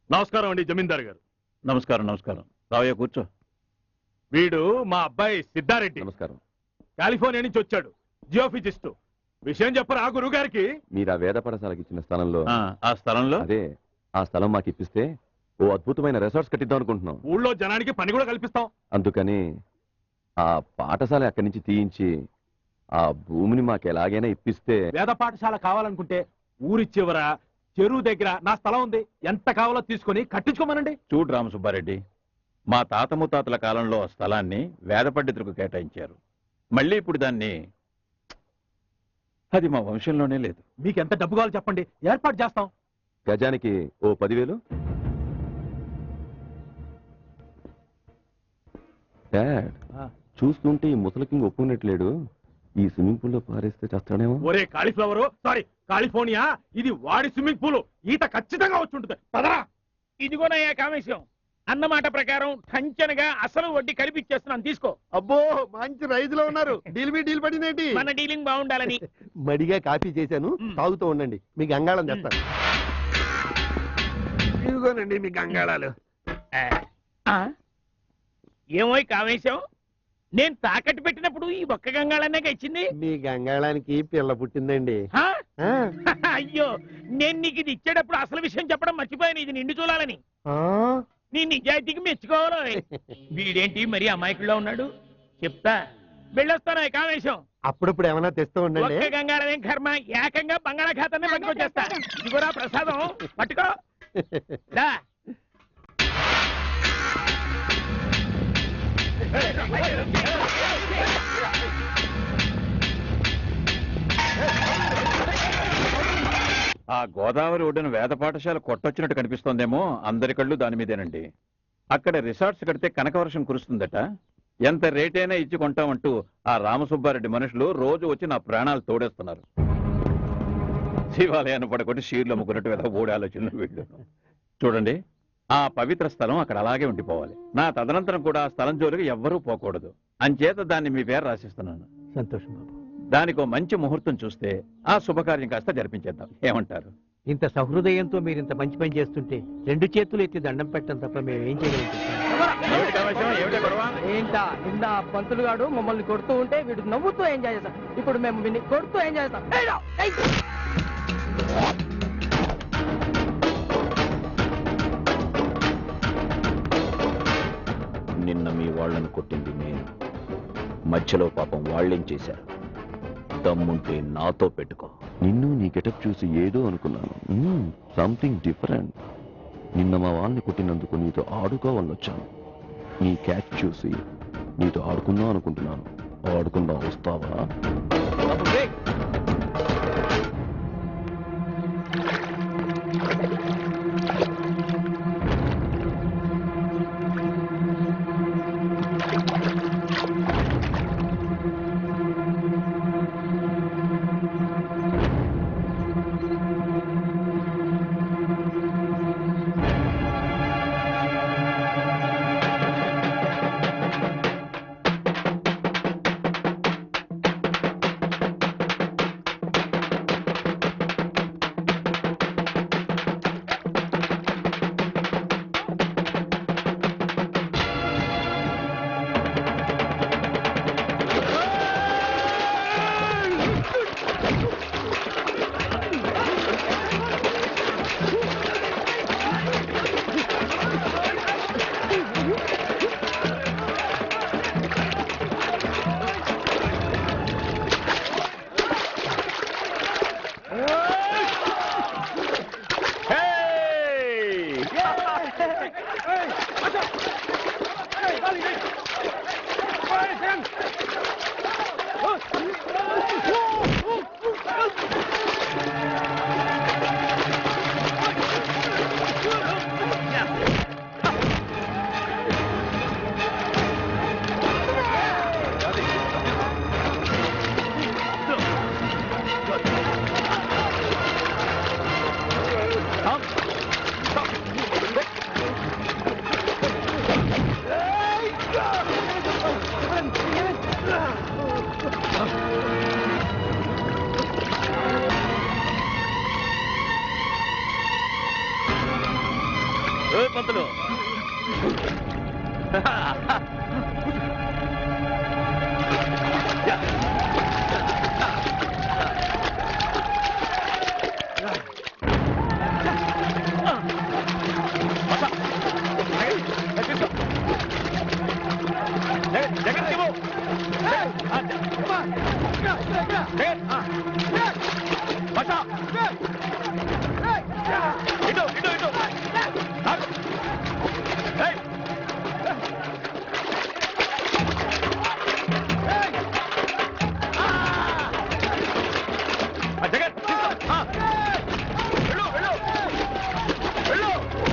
నమస్కారం అండి జమీందార్ గారు నమస్కారం నమస్కారం రావయ్య కూర్చో వీడు మా అబ్బాయి సిద్ధారెడ్డి నమస్కారం కాలిఫోర్నియా నుంచి వచ్చాడు జియోఫిజిస్ట్ విషయం చెప్పరా గురువు గారికి మీరు ఆ వేద పాఠశాలకి ఇచ్చిన స్థలంలో ఆ, ఆ స్థలంలో అదే ఆ స్థలం మాకు ఇప్పిస్తే ఓ అద్భుతమైన రిసార్ట్స్ కట్టిద్దాం అనుకుంటున్నాం ఊళ్ళో జనానికి పని కూడా కల్పిస్తాం అందుకని ఆ పాఠశాల అక్కడి నుంచి తీయించి ఆ భూమిని మాకు ఎలాగైనా ఇప్పిస్తే వేద పాఠశాల కావాలనుకుంటే ఊరి చివర చెరువు దగ్గర నా స్థలం ఉంది ఎంత కావాలో తీసుకొని కట్టించుకోమనండి చూడు రామసుబ్బారెడ్డి మా తాత ముత్తాతల కాలంలో ఆ స్థలాన్ని వేద పండితులకు కేటాయించారు మళ్ళీ ఇప్పుడు దాన్ని అది మా వంశంలోనే లేదు మీకు ఎంత డబ్బు కావాలో చెప్పండి ఏర్పాటు చేస్తాం గజానికి ఓ పదివేలు డాడ్ ఆ. చూస్తుంటే ఈ ముసలి కింగ్ ఒప్పుకున్నట్లేడు ఈ స్విమ్మింగ్ పూల్ లో పారేస్తే చస్తాడేమో ఒరే కాలిఫ్లవర్ సారీ కాలిఫోర్నియా ఇది వాడి స్విమ్మింగ్ పూల్ ఈత ఖచ్చితంగా వచ్చి ఉంటుంది పదరా ఇదిగోనయ్యా కామేశ్వరం అన్నమాట ప్రకారం టంచనగా అసలు వడ్డీ కలిపిచ్చేస్తున్నాను తీసుకో అబ్బో మంచి రైతులో ఉన్నారు డీల్ మీ డీల్ పడిందేంటి మన డీలింగ్ బాగుండాలని మడిగా కాఫీ చేశాను మ్. తాగుతూ ఉండండి మీ గంగాళం తెస్తాను ఇదిగోనండి మీ గంగాళాలు ఆ? ఏమోయ్ కామేశం నేను తాకట్టు పెట్టినప్పుడు ఈ ఒక్క గంగాళనే ఇచ్చింది మీ గంగాళానికి పిల్ల పుట్టిందండి హా? ఆ, అయ్యో నేను నీకు ఇది ఇచ్చేటప్పుడు అసలు విషయం చెప్పడం మర్చిపోయాను ఇది నిండు చూడాలని ఆ, నీ నిజాయితీకి మెచ్చుకోవాలి వీడేంటి మరి అమాయకుల్లో ఉన్నాడు చెప్తా వెళ్ళొస్తాను కామేశం అప్పుడప్పుడు ఏమైనా తెస్తూ ఉండండి ఒక్క గంగాళమేం కర్మ ఏకంగా బంగాళాఖాతాన్ని పట్టుకొచ్చేస్తా ఇదిగోరా ప్రసాదం పట్టుకో దా ఆ గోదావరి ఒడ్డున వేద పాఠశాల కొట్టొచ్చినట్టు కనిపిస్తోందేమో అందరి కళ్ళు దాని మీదేనండి అక్కడ రిసార్ట్స్ కడితే కనకవర్షం కురుస్తుందట ఎంత రేటైనా ఇచ్చి కొంటామంటూ ఆ రామసుబ్బారెడ్డి మనుషులు రోజు వచ్చి నా ప్రాణాలు తోడేస్తున్నారు శివాలయాన్ని పడకొట్టి షీర్లు అమ్ముకున్నట్టు ఏదో మూడు ఆలోచనలు వీళ్ళు చూడండి ఆ పవిత్ర స్థలం అక్కడ అలాగే ఉండిపోవాలి నా తదనంతరం కూడా ఆ స్థలం జోలికి ఎవ్వరూ పోకూడదు అంచేత దాన్ని మీ పేరు రాసిస్తున్నాను సంతోషం బాబు దానికి ఓ మంచి ముహూర్తం చూస్తే ఆ శుభకార్యం కాస్త జరిపించేద్దాం ఏమంటారు ఇంత సహృదయంతో మీరు ఇంత మంచి పని చేస్తుంటే రెండు చేతులు ఎత్తి దండం పెట్టడం తప్ప మేము ఏం చేయగలం ఏమిటి కావాల్సిన? ఏమిటి గొడవ? ఏంటా నిన్న పంతులు గాడు మమ్మల్ని కొడుతూ ఉంటే వీడు నవ్వుతూ ఎంజాయ్ చేస్తాం ఇప్పుడు మేము వీడిని కొడుతూ ఎంజాయ్ చేస్తాం ఏయ్రా, ఏయ్. నిన్న మీ వాళ్ళని కొట్టింది నేను మధ్యలో పాపం వాళ్ళేం చేశారు దమ్ముంటే నాతో పెట్టుకో నిన్ను నీ గెటప్ చూసి ఏదో అనుకున్నాను సంథింగ్ డిఫరెంట్ నిన్న మా వాళ్ళని కొట్టినందుకు నీతో ఆడుకోవాలని వచ్చాను నీ క్యాచ్ చూసి నీతో ఆడుకుందాం అనుకుంటున్నాను ఆడుకుందాం వస్తావా ఏ పంతులు ఇటు ఇటు ఇటు ఏయ్ ఆ జగన్ తీసుకో. ఆ. వెళ్ళు వెళ్ళు వెళ్ళు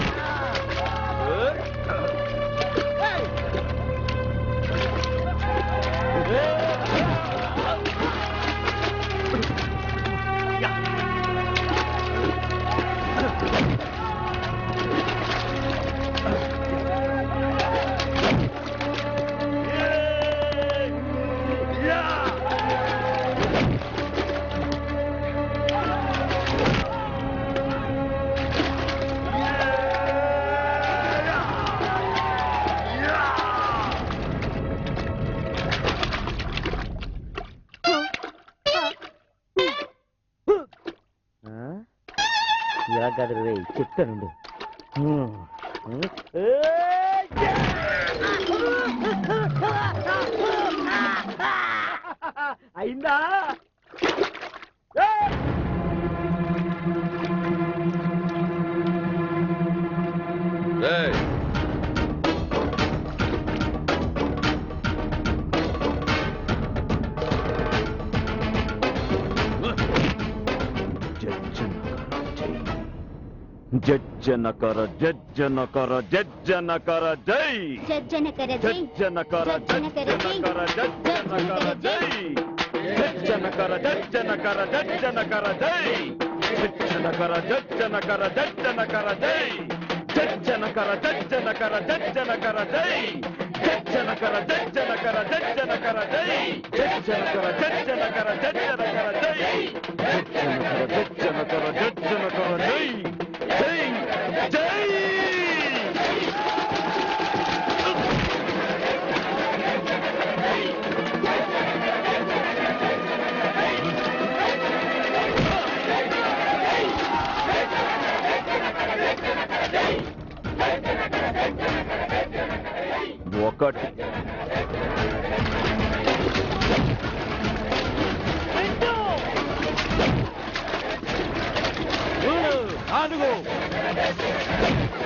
ఇలా కాదు రే చెప్తానుండు అయిందా జజ్జనకర జజ్జనకర జజ్జనకర జై జజ్జనకర జై జజ్జనకర జజ్జనకర జజ్జనకర జై జజ్జనకర జజ్జనకర జజ్జనకర జై జజ్జనకర జజ్జనకర జజ్జనకర జై జజ్జనకర జజ్జనకర జజ్జనకర జై జజ్జనకర జజ్జనకర జజ్జనకర జై జజ్జనకర జజ్జనకర జజ్జనకర జై జజ్జనకర జజ్జనకర జజ్జనకర జై జై జై ఒకటి నాలుగు